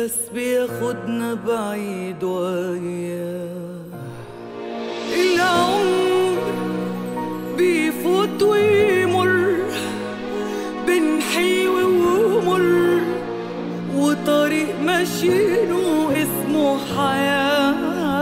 بس بياخدنا بعيد وياه العمر بيفوت ويمر بين حلو ومر وطريق ماشيينه اسمه حياة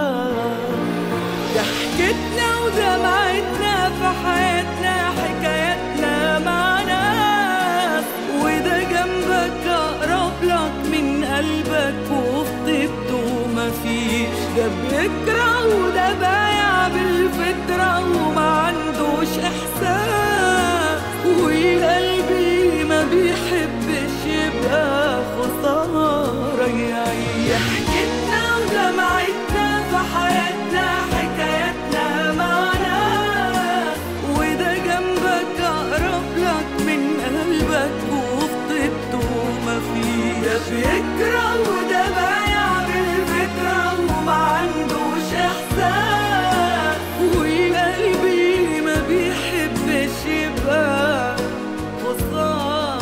ضحكتنا ودمعتنا في حياتنا حكاياتنا مع ناس وده جنبك أقرب لك من قلبك وفي طيبته مفيش ده بيكره وده بايع بالفطرة وما عندوش إحساس وقلبي ما بيحبش يبقى خسارة يعيش ضحكتنا ودمعتنا في حياتنا حكاياتنا معنا وده جنبك أقرب لك من قلبك وفي طيبته مفيش ده بيكره وده بايع بالفكرة وما عندوش إحساس وقلبي ما بيحبش يبقى خسارة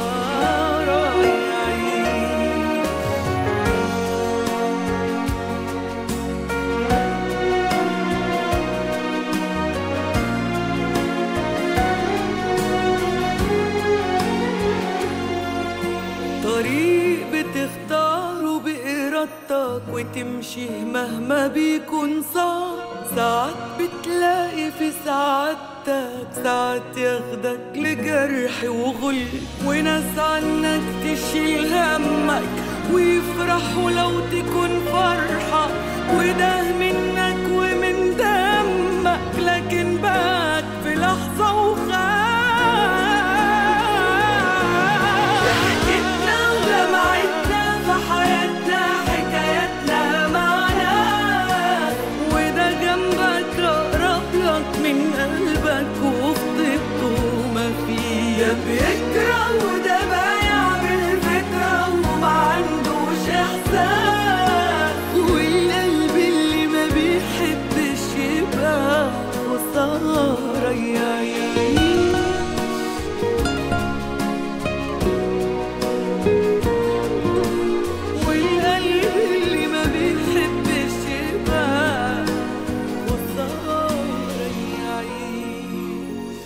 يعيش طريق بتختاره بإرادتك وتمشي مهما بيكون صعب ساعات بتلاقي في سعادتك ساعات ياخدك لجرح وغل وناس عنك تشيل همك ويفرحوا لو تكون فرحة وده منك ومن دمك لكن بات في لحظة وخاف ضحكتنا ودمعتنا في حياتنا حكاياتنا معنا وده جنبك أقرب لك من قلبك وفي طيبته مفيش ده بيكره وده بايع بالفكرة وما عندوش إحساس والقلب اللي ما بيحبش يبقى خسارة يعيش والقلب اللي ما بيحبش يبقى خسارة يعيش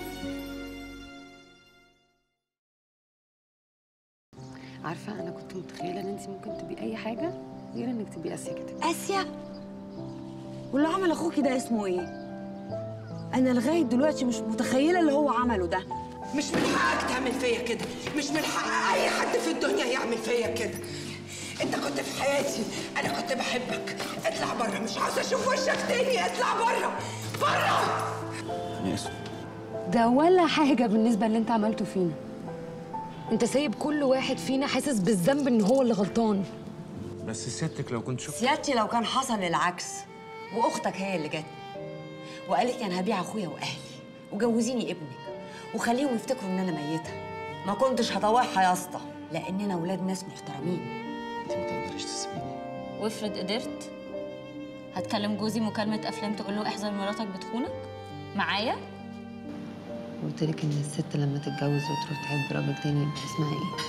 عارفه انا كنت متخيله ان انت ممكن تبقي اي حاجه غير انك تبقي اسيا كده آسيا واللي عمل أخوكي ده اسمه إيه؟ أنا لغاية دلوقتي مش متخيلة اللي هو عمله ده مش من حقك تعمل فيا كده مش من حق اي حد في الدنيا يعمل فيا كده انت كنت في حياتي انا كنت بحبك اطلع بره مش عاوزه اشوف وشك تاني اطلع بره بره انا اسف ده ولا حاجه بالنسبه اللي انت عملته فينا انت سايب كل واحد فينا حاسس بالذنب ان هو اللي غلطان بس سيادتك لو كنت شفت سيادتي لو كان حصل العكس وأختك هي اللي جت وقالت لي أنا هبيع أخويا وأهلي وجوزيني ابنك وخليهم يفتكروا إن أنا ميتة ما كنتش هطوعها يا اسطى لأننا ولاد ناس محترمين انت ما تقدريش تسيبيني وافرض قدرت هتكلم جوزي مكالمة أفلام تقول له احذر مراتك بتخونك معايا قلت لك ان الست لما تتجوز وتروح تحب راجل تاني يبقى اسمها ايه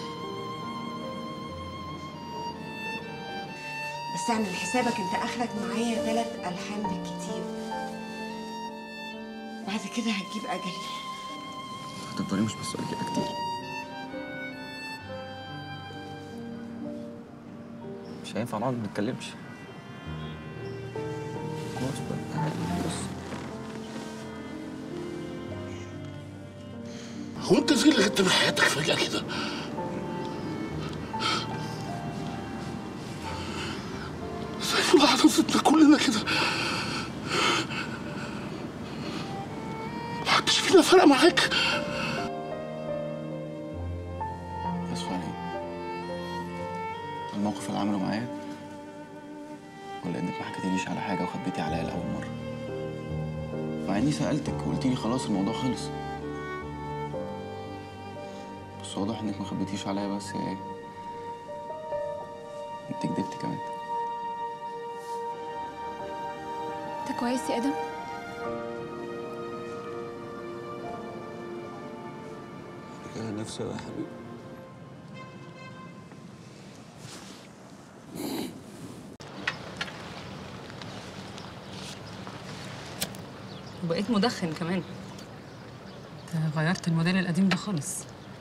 بس اعمل حسابك انت اخرك معايا ثلاث الحان بالكتير بعد كده هتجيب اجلي هتفضلي مش مسؤول كده كتير مش هينفع نقعد ما نتكلمش خلاص بقى بص هو انت ازاي اللي غبت من حياتك فجأة كده؟ ازاي في لحظة سبنا كلنا كده؟ محدش فينا فرق معاك؟ اسف عليه الموقف اللي عمله معايا ولا انك ما حكيتليش على حاجه وخبيتي عليا لاول مره مع اني سالتك وقلت لي خلاص الموضوع خلص بس واضح انك ما خبيتيش عليا بس يا ايه انت كدبت كمان انت كويس يا ادم كده نفسي يا حبيبي وبقيت مدخن كمان انت غيرت الموديل القديم ده خالص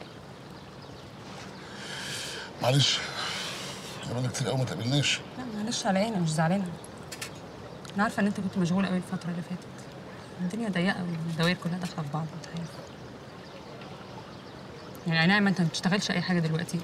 معلش احنا بقالنا كتير قوي ما تقابلناش لا معلش على ايه انا مش زعلانه انا عارفه ان انت كنت مشغول قوي الفتره اللي فاتت الدنيا ضيقه والدوائر كلها داخله في بعض انت عارف يعني أي نعم انت ما بتشتغلش اي حاجه دلوقتي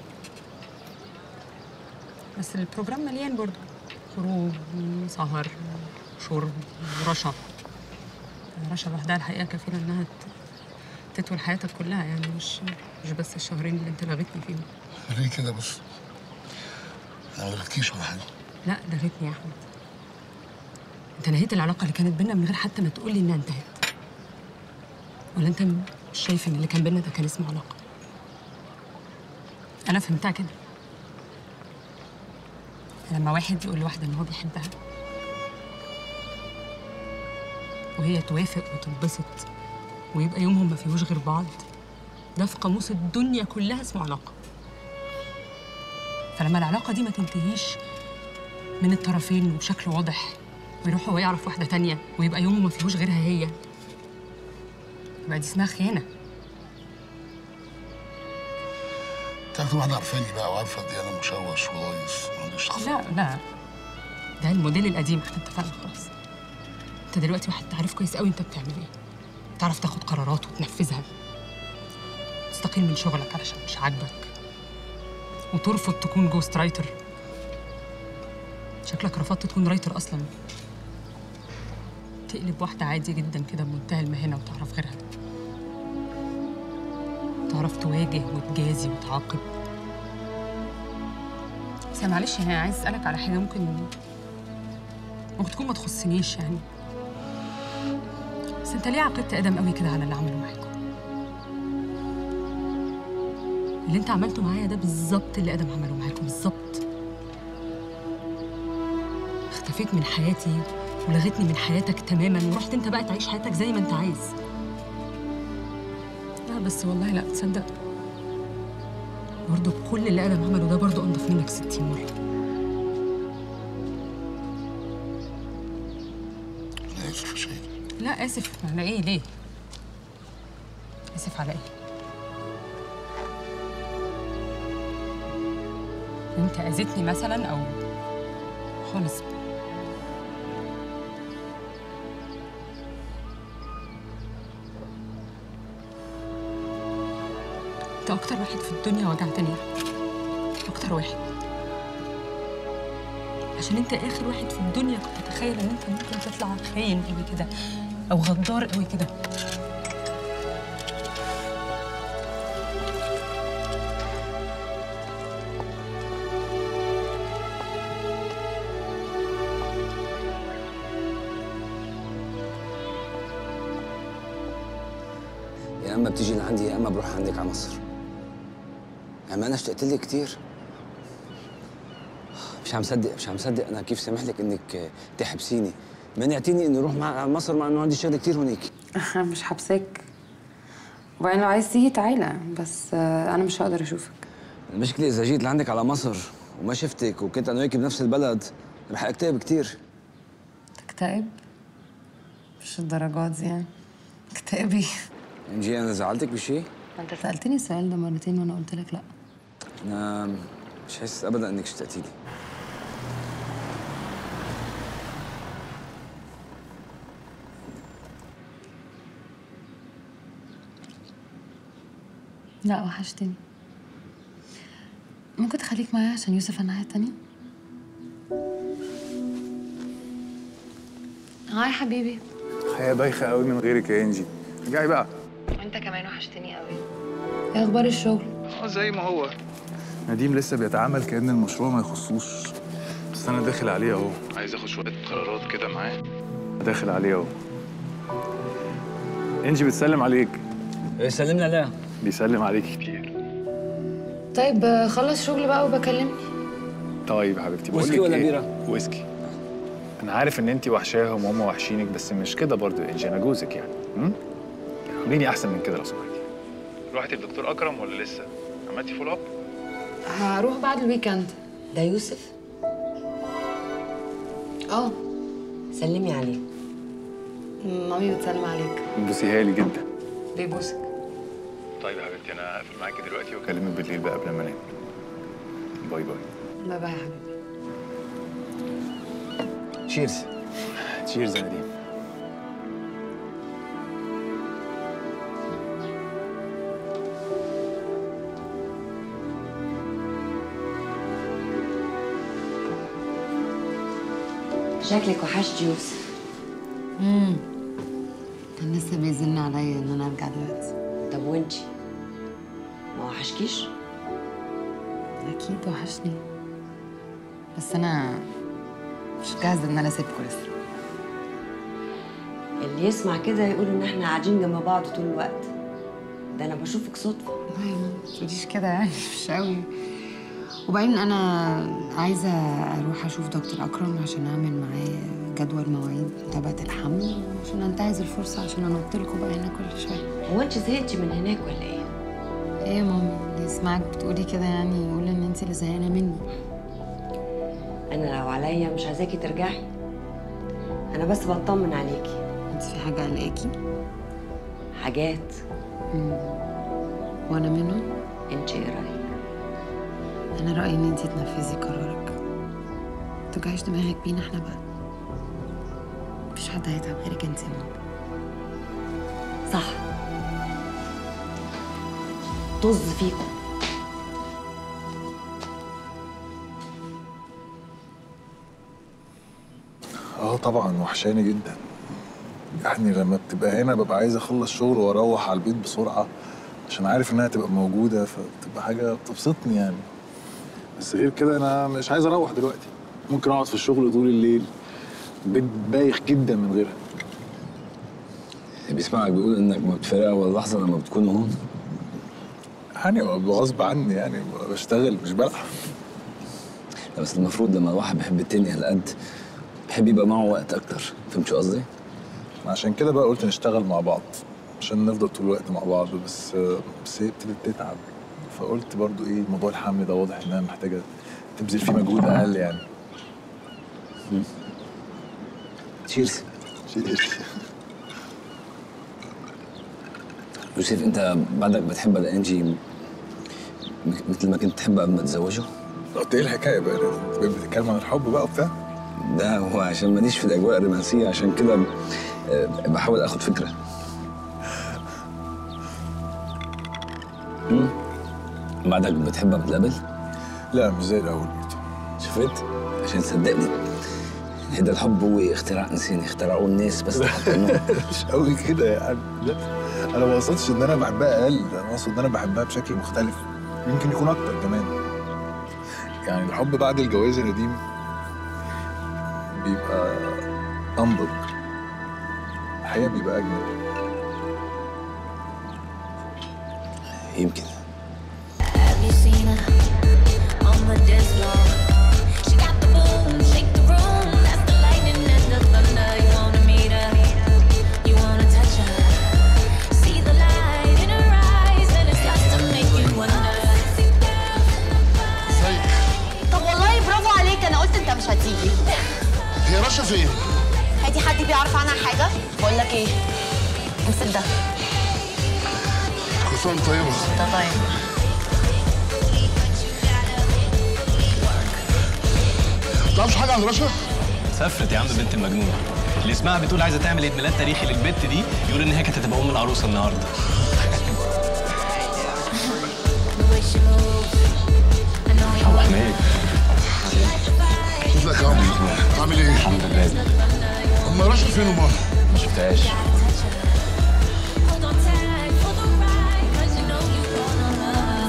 بس البروجرام مليان برضو خروج سهر شرب رشا رشا لوحدها الحقيقه كفيله انها ت- تطول حياتك كلها يعني مش مش بس الشهرين اللي انت لغيتني فيهم ليه كده بس انا ما لغيتكيش ولا حاجه لا لغيتني يا احمد انت نهيت العلاقه اللي كانت بينا من غير حتى ما تقولي انها انتهت ولا انت م- مش شايف ان اللي كان بينا ده كان اسمه علاقه انا فهمتها كده لما واحد يقول لواحده ان هو بيحبها وهي توافق وتنبسط ويبقى يومهم ما فيهوش غير بعض ده في قاموس الدنيا كلها اسمه علاقه فلما العلاقه دي ما تنتهيش من الطرفين وبشكل واضح ويروح هو يعرف واحدة تانية ويبقى يومه ما فيهوش غيرها هي يبقى دي اسمها خيانة انت اكتر واحده عارفاني بقى وعارفه قد ايه انا مشوش وضايص ما عنديش شخص لا لا ده الموديل القديم احنا اتفقنا خلاص انت دلوقتي واحد عارف كويس قوي انت بتعمل ايه تعرف تاخد قرارات وتنفذها تستقيل من شغلك علشان مش عاجبك وترفض تكون جوست رايتر شكلك رفضت تكون رايتر اصلا تقلب واحدة عادي جدا كده بمنتهى المهنة وتعرف غيرها تعرف تواجه وتجازي وتعاقب بس أنا معلش يعني عايز اسالك على حاجه ممكن ممكن تكون ما تخصنيش يعني بس انت ليه عاقبت ادم قوي كده على اللي عمله معاكم اللي انت عملته معايا ده بالظبط اللي ادم عمله معاكم بالظبط اختفيت من حياتي ولغيتني من حياتك تماما ورحت انت بقى تعيش حياتك زي ما انت عايز لا بس والله لا تصدق برضه كل اللي ادم عمله ده برضه انضف منك 60 مره انا اسف يا شهيد لا اسف على ايه ليه اسف على ايه انت اذيتني مثلا او خالص انت اكتر واحد في الدنيا وجعتني يا أحمد. اكتر واحد عشان انت اخر واحد في الدنيا كنت اتخيل ان انت ممكن تطلع خاين قوي كده او غدار قوي كده يا اما بتيجي لعندي يا اما بروح عندك على مصر اما انا اشتقت لك كتير مش عم صدق مش عم صدق انا كيف سامح لك انك تحبسيني منعتيني اني اروح مع على مصر مع انه عندي شغل كتير هناك مش حابساك وبعدين لو عايز تيجي تعالى بس آه، انا مش هقدر اشوفك المشكله اذا جيت لعندك على مصر وما شفتك وكنت انا وياك بنفس البلد رح اكتئب كتير تكتئب مش الدرجات دي يعني اكتئابي انجي انا زعلتك بشيء انت سالتني السؤال ده مرتين وانا قلت لك لا انا مش حاسس ابدا انك اشتقتي لي لا وحشتني ممكن تخليك معايا عشان يوسف الناحية التانية هاي حبيبي حياة بايخة قوي من غيرك يا انجي رجعي بقى وانت كمان وحشتني قوي ايه اخبار الشغل اه زي ما هو نديم لسه بيتعامل كأن المشروع ما يخصوش بس انا داخل عليه اهو عايز اخد شوية قرارات كده معاه داخل عليه اهو انجي بتسلم عليك سلمنا عليها بيسلم عليك كتير طيب آه، خلص شغل بقى وبكلمني طيب يا حبيبتي بقول ويسكي لك ولا إيه؟ بيرة؟ ويسكي انا عارف ان انت وحشاهم وهم وحشينك بس مش كده برضه يا انجي انا جوزك يعني امم عامليني احسن من كده لو سمحتي رحتي الدكتور اكرم ولا لسه عملتي فول اب هروح بعد الويكند ده يوسف اه سلمي عليه مامي بتسلم عليك بوسيها لي جدا بيبوسك طيب يا حبيبتي انا هقفل معاكي دلوقتي واكلمك بالليل بقى قبل ما انام باي باي باي باي يا حبيبي تشيرز تشيرز يا نديم شكلك وحشت يوسف امم كان لسه بيزن عليا ان انا ارجع دلوقتي طب وانتي ما وحشكيش اكيد وحشني بس انا مش جاهزه ان انا اسيبكم لسه اللي يسمع كده يقول ان احنا قاعدين جنب بعض طول الوقت ده انا بشوفك صدفه لا يا ماما ما تقوليش كده يعني مش قوي وبعدين انا عايزه اروح اشوف دكتور اكرم عشان اعمل معاه جدول مواعيد متابعه الحمل عشان انتهز الفرصه عشان انط لكم بقى هنا كل شويه هو انت زهقتي من هناك ولا ايه ايه يا ماما اللي يسمعك بتقولي كده يعني يقول ان انت اللي زهقانه مني انا لو عليا مش عايزاكي ترجعي انا بس بطمن عليكي انت في حاجه قلقاكي حاجات وانا منهم انت ايه رايك انا رايي ان انت تنفذي قرارك ما توجعيش دماغك بينا احنا بقى مفيش حد هيتعب غيرك انت يا ماما صح طز فيكم اه طبعا وحشاني جدا يعني لما بتبقى هنا ببقى عايز اخلص شغل واروح على البيت بسرعه عشان عارف انها تبقى موجوده فبتبقى حاجه بتبسطني يعني بس غير كده انا مش عايز اروح دلوقتي ممكن اقعد في الشغل طول الليل البيت بايخ جدا من غيرها اللي بيسمعك بيقول انك ما بتفرق اول لحظه لما بتكون هون يعني غصب عني يعني بشتغل مش بلعب لا بس المفروض لما الواحد بيحب التاني هالقد بيحب يبقى معه وقت اكتر فهمت شو قصدي؟ عشان كده بقى قلت نشتغل مع بعض عشان نفضل طول الوقت مع بعض بس بس هي ابتدت تتعب فقلت برضو ايه موضوع الحمل ده واضح انها محتاجه تبذل فيه مجهود اقل يعني تشيرز تشيرز يوسف انت بعدك بتحب الانجي م- مثل ما كنت تحبها قبل ما تتزوجوا؟ قلت ايه الحكايه بقى انت بتتكلم عن الحب بقى وبتاع ده هو عشان ماليش في الاجواء الرومانسيه عشان كده آه، بحاول اخد فكره مم. بعدك بتحبها بتقابل؟ لا مش زي الاول برضه شفت؟ عشان صدقني هذا الحب هو اختراع انساني اخترعوه الناس بس لحتى انه مش قوي كده يعني لا انا ما قصدتش ان انا بحبها اقل انا اقصد ان انا بحبها بشكل مختلف يمكن يكون اكتر كمان يعني الحب بعد الجواز يا نديم بيبقى انضج الحقيقه بيبقى اجمل يمكن Have you seen her on the dance floor? She got the boom, shake the room. That's the lightning and the thunder. You wanna meet her, you wanna touch her. See the light in her eyes, and it starts to make you wonder. طب والله برافو عليك انا قلت انت مش هتيجي هي رشا فين؟ هاتي حد بيعرف عنها حاجه بقول لك ايه امسك ده كل سنه وأنت طيبه ده طيب تعرفش حاجه عن رشا؟ سافرت يا عم بنت المجنون اللي اسمها بتقول عايزه تعمل عيد ميلاد تاريخي للبت دي يقول ان هي كانت هتبقى ام العروسه النهارده ابو حميد ازيك يا عمرو عامل ايه؟ الحمد لله اما رشا فين امال؟ ما شفتهاش Hold on tight for the ride, 'cause you know you wanna love.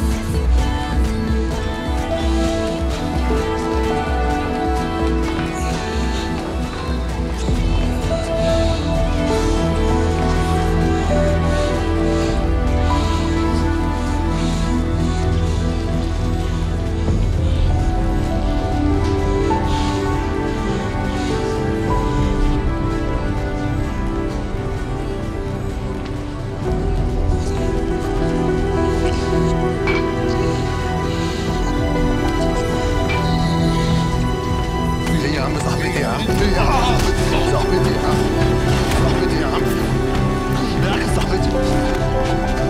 في ايه يا عم صاحبتي يا عم في ايه يا عم صاحبتي يا عم صاحبتي يا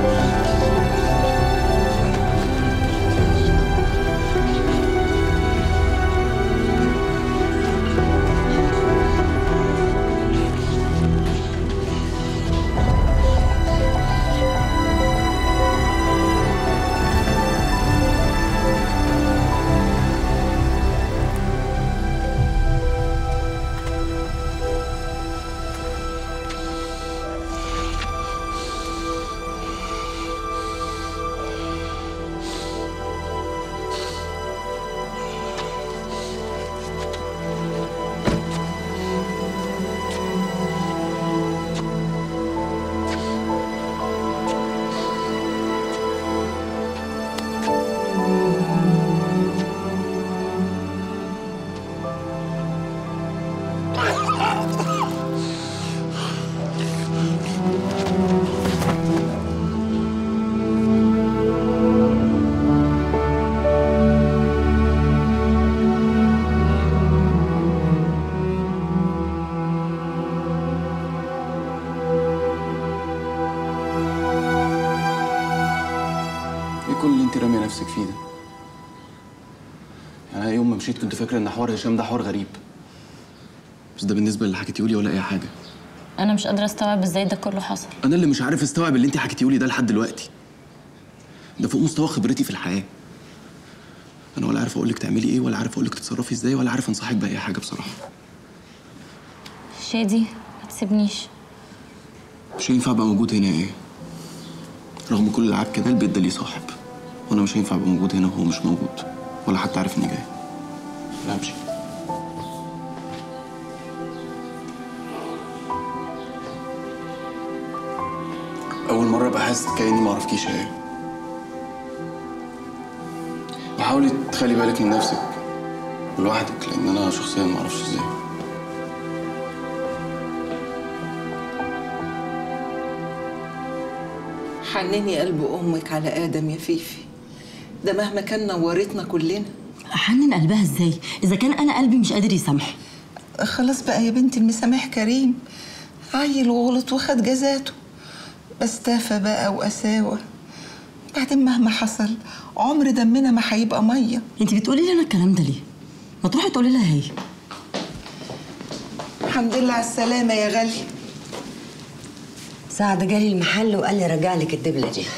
ايه كل اللي انت راميه نفسك فيه ده؟ يعني انا يوم ما مشيت كنت فاكره ان حوار هشام ده حوار غريب بس ده بالنسبه اللي حكيتيهولي ولا اي حاجه انا مش قادره استوعب ازاي ده كله حصل انا اللي مش عارف استوعب اللي انت حكيتيهولي ده لحد دلوقتي ده فوق مستوى خبرتي في الحياه انا ولا عارف اقول لك تعملي ايه ولا عارف اقول لك تتصرفي ازاي ولا عارف انصحك باي حاجه بصراحه شادي ما تسيبنيش مش هينفع ابقى موجود هنا ايه رغم كل العك ده البيت ده ليه صاحب وانا مش هينفع ابقى موجود هنا وهو مش موجود ولا حتى عارف اني جاي لا امشي اول مره ابقى حاسس كاني ما اعرفكيش ايه وحاولي تخلي بالك من نفسك لوحدك لان انا شخصيا ما اعرفش ازاي حنني قلب امك على ادم يا فيفي ده مهما كان نورتنا كلنا احنن قلبها ازاي اذا كان انا قلبي مش قادر يسامحه خلاص بقى يا بنتي المسامح كريم عيل وغلط وخد جزاته بس تافه بقى وقساوه بعدين مهما حصل عمر دمنا ما هيبقى ميه انت بتقولي لي انا الكلام ده ليه ما تروحي تقولي لها هي الحمد لله على السلامه يا غالي سعد جالي المحل وقال لي رجع لك الدبله دي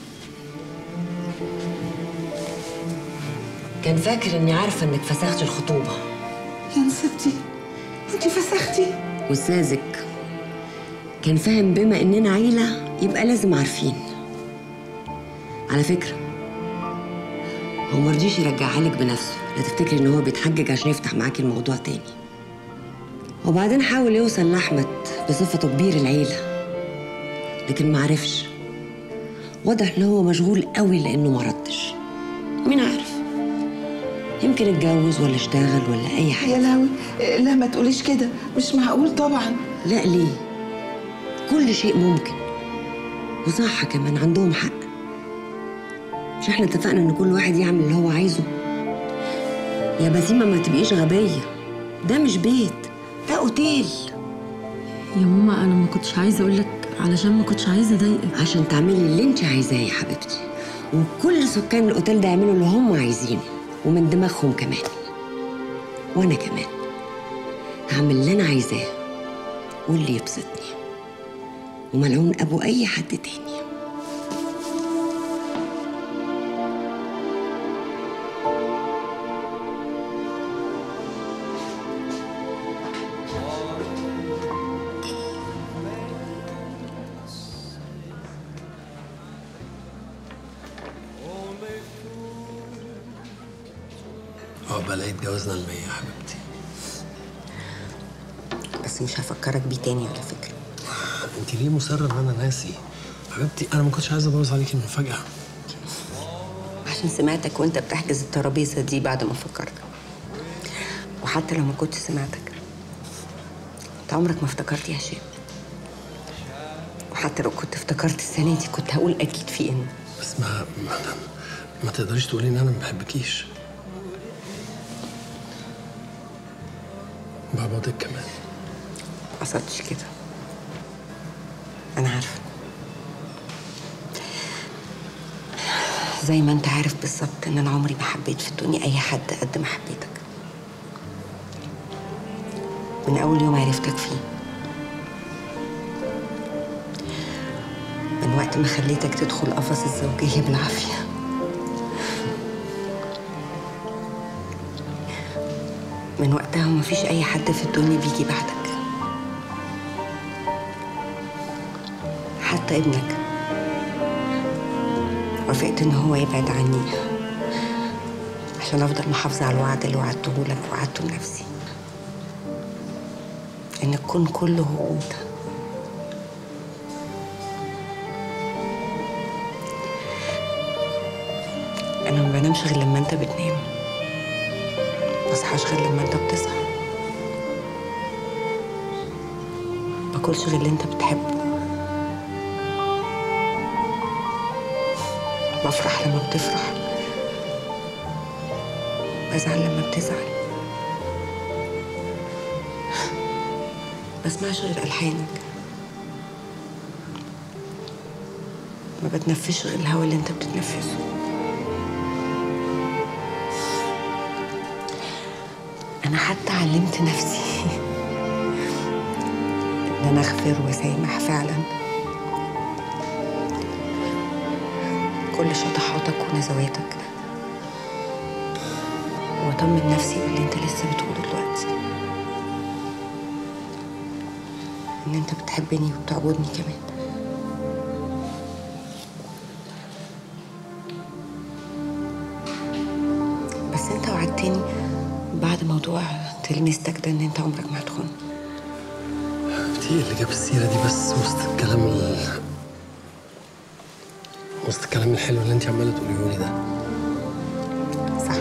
كان فاكر اني عارفه انك فسختي الخطوبه يا نسبتي انت فسختي والساذج كان فاهم بما اننا عيله يبقى لازم عارفين على فكره هو مرضيش يرجعها لك بنفسه لا تفتكري ان هو بيتحجج عشان يفتح معاكي الموضوع تاني وبعدين حاول يوصل لاحمد بصفته كبير العيله لكن ما عرفش واضح ان هو مشغول قوي لانه ما ردش مين عارف يمكن اتجوز ولا اشتغل ولا اي حاجه يا لهوي لا ما تقوليش كده مش معقول طبعا لا ليه كل شيء ممكن وصح كمان عندهم حق مش احنا اتفقنا ان كل واحد يعمل اللي هو عايزه يا بسيمة ما تبقيش غبية ده مش بيت ده اوتيل يا ماما انا ما كنتش عايزه اقول لك علشان ما كنتش عايزه اضايقك عشان تعملي اللي انت عايزاه يا حبيبتي وكل سكان الاوتيل ده يعملوا اللي هم عايزينه ومن دماغهم كمان وانا كمان هعمل اللي انا عايزاه واللي يبسطني وملعون ابو اي حد تاني عقبال عيد جوازنا المية يا حبيبتي بس مش هفكرك بيه تاني على فكرة انت ليه مصرة ان انا ناسي حبيبتي انا ما كنتش عايز ابوظ عليكي المفاجأة عشان سمعتك وانت بتحجز الترابيزة دي بعد ما فكرت وحتى لو ما كنتش سمعتك انت عمرك ما افتكرت يا هشام وحتى لو كنت افتكرت السنة دي كنت هقول أكيد في إن بس ما ما, ما تقدريش تقولي ان انا ما بحبكيش بعبطك كمان ما قصدتش كده أنا عارفة زي ما انت عارف بالظبط ان انا عمري ما حبيت في الدنيا اي حد قد ما حبيتك من اول يوم عرفتك فيه من وقت ما خليتك تدخل قفص الزوجية بالعافية من وقتها ومفيش أي حد في الدنيا بيجي بعدك حتى ابنك وافقت إن هو يبعد عني عشان أفضل محافظة على الوعد اللي وعدته لك ووعدته لنفسي إن الكون كله هو أنت أنا ما بنامش غير لما أنت بتنام بصحاش غير لما أنت بتصحى باكلش غير اللي أنت بتحبه بفرح لما بتفرح بزعل لما بتزعل بسمعش غير ألحانك ما بتنفسش غير الهوا اللي انت بتتنفسه انا حتى علمت نفسي ان انا اغفر واسامح فعلا كل شطحاتك ونزواتك واطمن نفسي باللي انت لسه بتقوله دلوقتي ان انت بتحبني وبتعبدني كمان بس انت وعدتني بعد موضوع تلميذتك ده ان انت عمرك ما هتخون حبيبتي اللي جاب السيرة دي بس وسط الكلام ال... وسط الكلام الحلو اللي انت عمالة تقوليه لي ده صح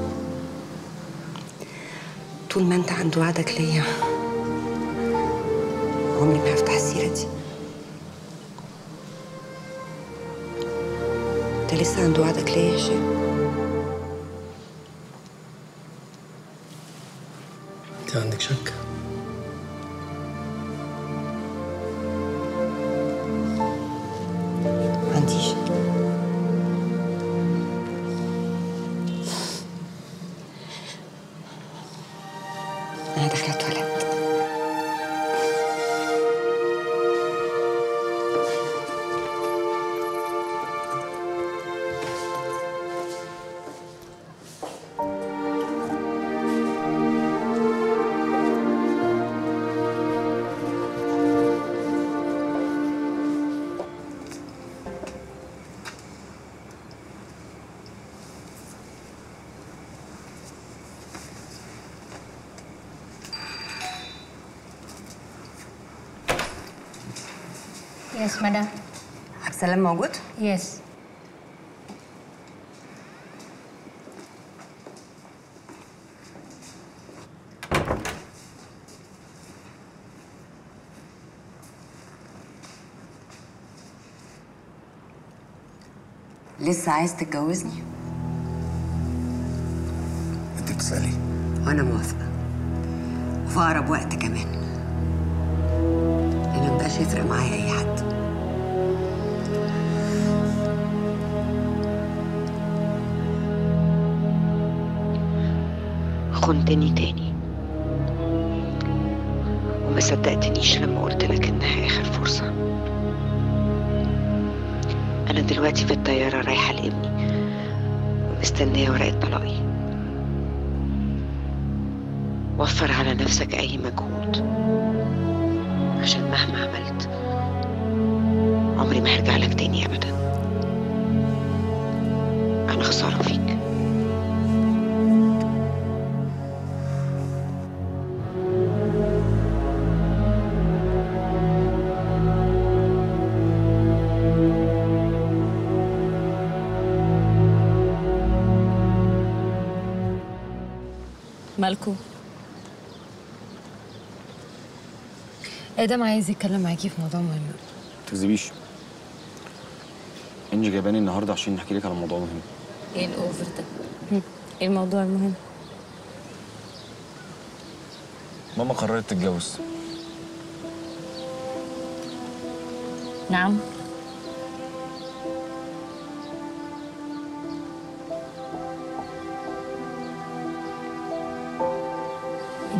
طول ما انت عند وعدك ليا عمري ما هفتح السيرة دي انت لسه عند وعدك ليا يا هشام انت عندك شك ما عنديش انا داخله التواليت Yes, madam. عبد السلام موجود؟ Yes. لسه عايز تتجوزني؟ انت بتسألي وانا موافقه وفي اقرب وقت كمان لان مبقاش يفرق معايا اي حد خنتني تاني وما صدقتنيش لما قلت لك انها اخر فرصه انا دلوقتي في الطياره رايحه لابني ومستنيه ورقه طلاقي وفر على نفسك أي مجهود عشان مهما عملت عمري ما هرجع لك تاني أبدا أنا خسارة فيك مالكو ادم عايز يتكلم معاكي في موضوع مهم تكذبيش انجي جايباني النهارده عشان نحكي لك على موضوع مهم ايه الاوفر ده هم، ايه الموضوع المهم ماما قررت تتجوز نعم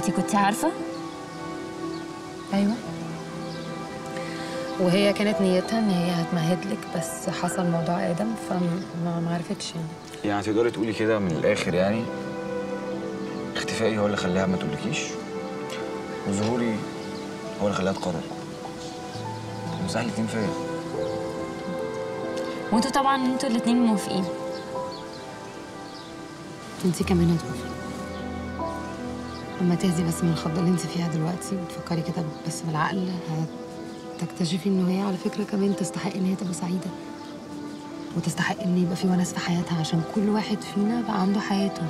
انت كنت عارفه ايوه وهي كانت نيتها ان هي هتمهد لك بس حصل موضوع ادم فما ما عرفتش يعني يعني تقدري تقولي كده من الاخر يعني اختفائي هو اللي خلاها ما تقولكيش وظهوري هو اللي خلاها تقرر مساحة الاتنين فيا وانتوا طبعا انتوا الاتنين موافقين انت كمان هتوافقي لما تهدي بس من الخضه اللي انت فيها دلوقتي وتفكري كده بس بالعقل هتكتشفي ان هي على فكره كمان تستحق ان هي تبقى سعيده وتستحق ان يبقى في ونس في حياتها عشان كل واحد فينا بقى عنده حياته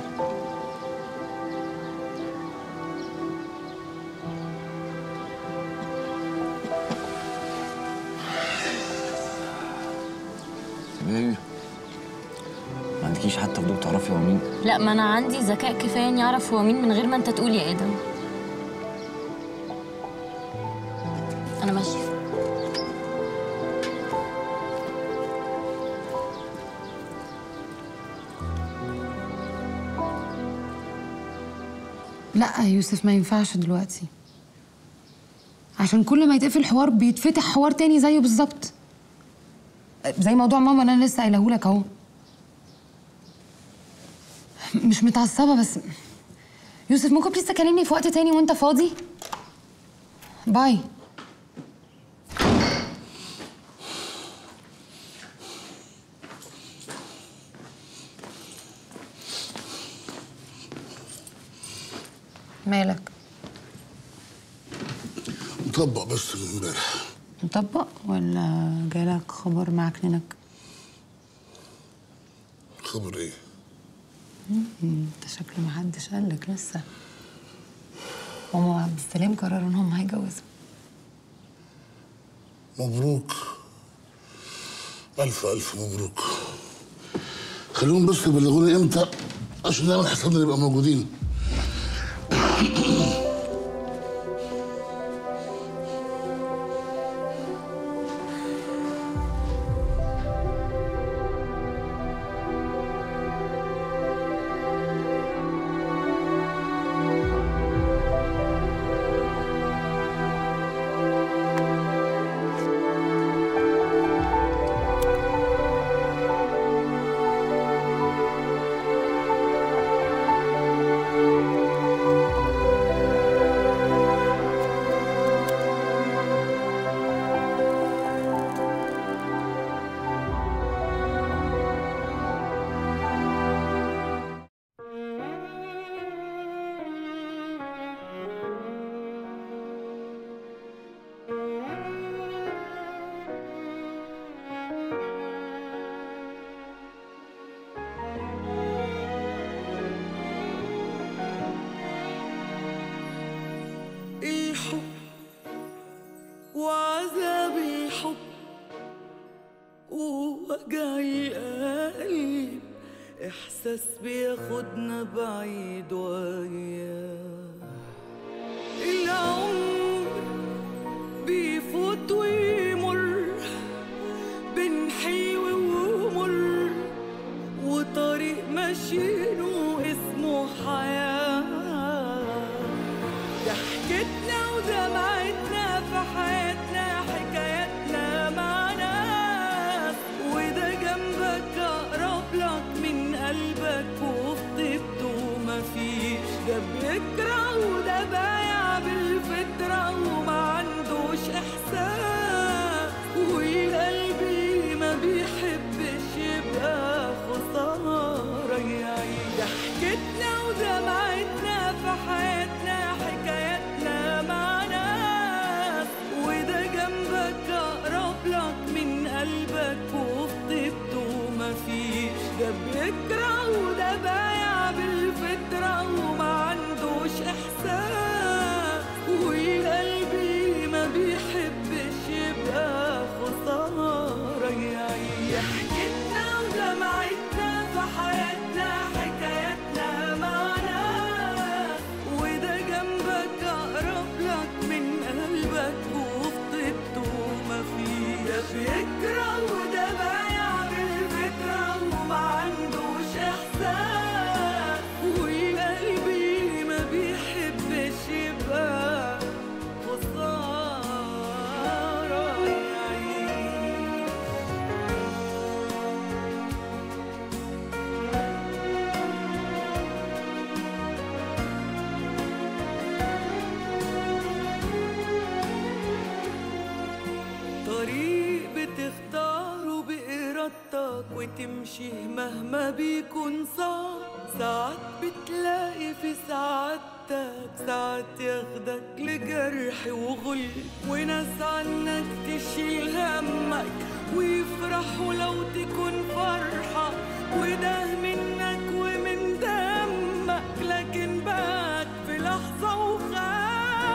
ايه ما عندكيش حتى فضول تعرفي هو مين لا ما انا عندي ذكاء كفايه اني اعرف هو مين من غير ما انت تقول يا ادم انا ماشيه لا يا يوسف ما ينفعش دلوقتي عشان كل ما يتقفل حوار بيتفتح حوار تاني زيه بالظبط زي موضوع ماما اللي انا لسه قايله لك اهو مش متعصبه بس يوسف ممكن بليز تكلمني في وقت تاني وانت فاضي باي مالك مطبق بس من امبارح مطبق ولا جالك خبر معكننك خبر ايه؟ مم، انت شكله محدش قالك لسه ماما وعبد السلام قرروا انهم هيجوزوا مبروك ألف ألف مبروك خليهم بس يبلغوني امتى عشان نعمل حسابنا نبقى موجودين الحب وعذاب الحب ووجع القلب إحساس بياخدنا بعيد وياه العمر بيفوت ويمر بين حلو ومر وطريق ماشيينه اسمه حياه ضحكتنا ودمعتنا في حياتنا حكاياتنا مع ناس وده جنبك أقرب لك من قلبك وفي طيبته مفيش ده بيكره وده بايع بالفطرة وما عندوش إحساس والقلب اللي ما بيحبش يبقى خسارة يعيش ضحكتنا ودمعتنا في حياتنا حكاياتنا مع ناس وده وتمشي مهما بيكون صعب ساعات بتلاقي في سعادتك ساعات ياخدك لجرح وغل وناس عنك تشيل همك ويفرحوا لو تكون فرحة وده منك ومن دمك لكن بات في لحظة وخاف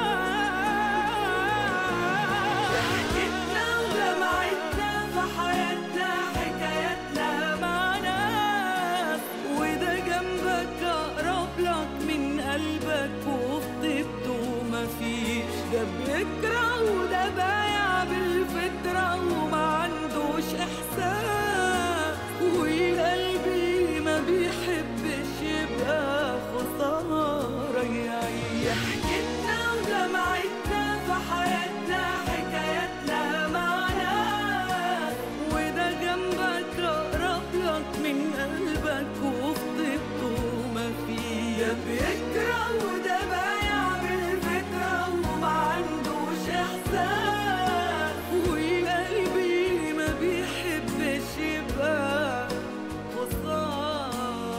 ضحكتنا ودمعتنا في حياتنا حكاياتنا مع ناس وده جنبك أقرب لك من قلبك وفي طيبته مفيش ده بيكره وده بايع بالفطرة وما عندوش إحساس وقلبي ما بيحبش يبقى خسارة يعيش ضحكتنا ودمعتنا في حياتنا حكاياتنا مع ناس وده جنبك أقرب لك من قلبك وفي طيبته مفيش ده بيكره وده بايع بالفطرة وما عندوش إحساس وقلبي ما بيحبش يبقى خسارة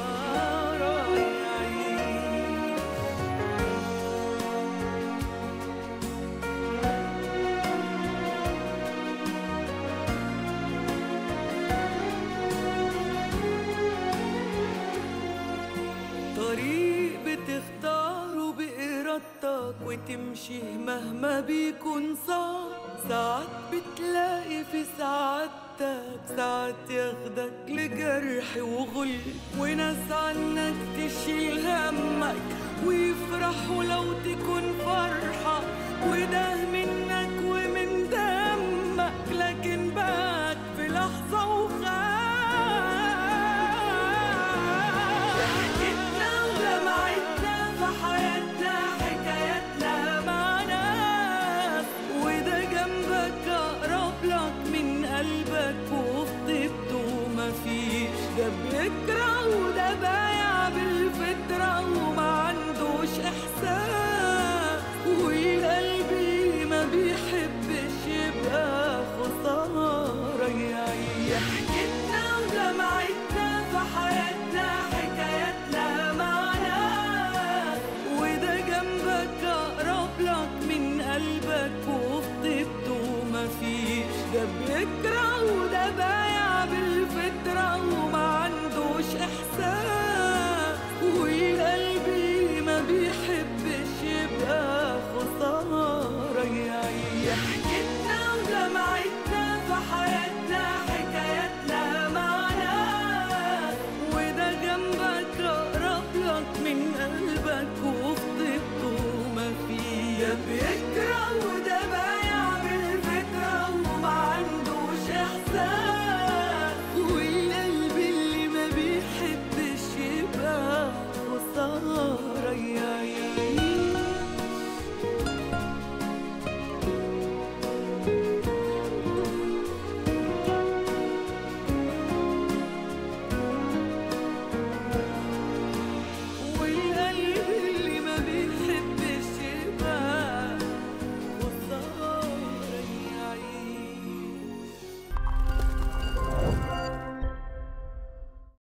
يعيش طريق بتختاره بإرادتك وتمشي مهما بيكون صعب ساعات بتلاقي في سعادتك ساعات ياخدك لجرح وغل وناس عنك تشيل همك ويفرحوا لو تكون فرحة وده منك ومن دمك لكن بات في لحظة وخاف ضحكتنا ودمعتنا في حياتنا حكاياتنا مع ناس وده جنبك أقرب لك من قلبك وفي طيبته مفيش ده بيكره وده بايع بالفطرة وما عندوش إحساس وقلبي ما بيحبش يبقى خسارة يعيش ضحكتنا ودمعتنا في حياتنا حكاياتنا مع ناس وده جنبك أقرب لك من قلبك وفي طيبته مفيش ده بيكره وده بايع بالفطرة وما عندوش إحساس وقلبي ما بيحبش يبقى خسارة يعيش ضحكتنا ودمعتنا في حياتنا حكاياتنا مع ناس وده جنبك أقرب لك من قلبك وفي طيبته مفيش ده بيكره وده بايع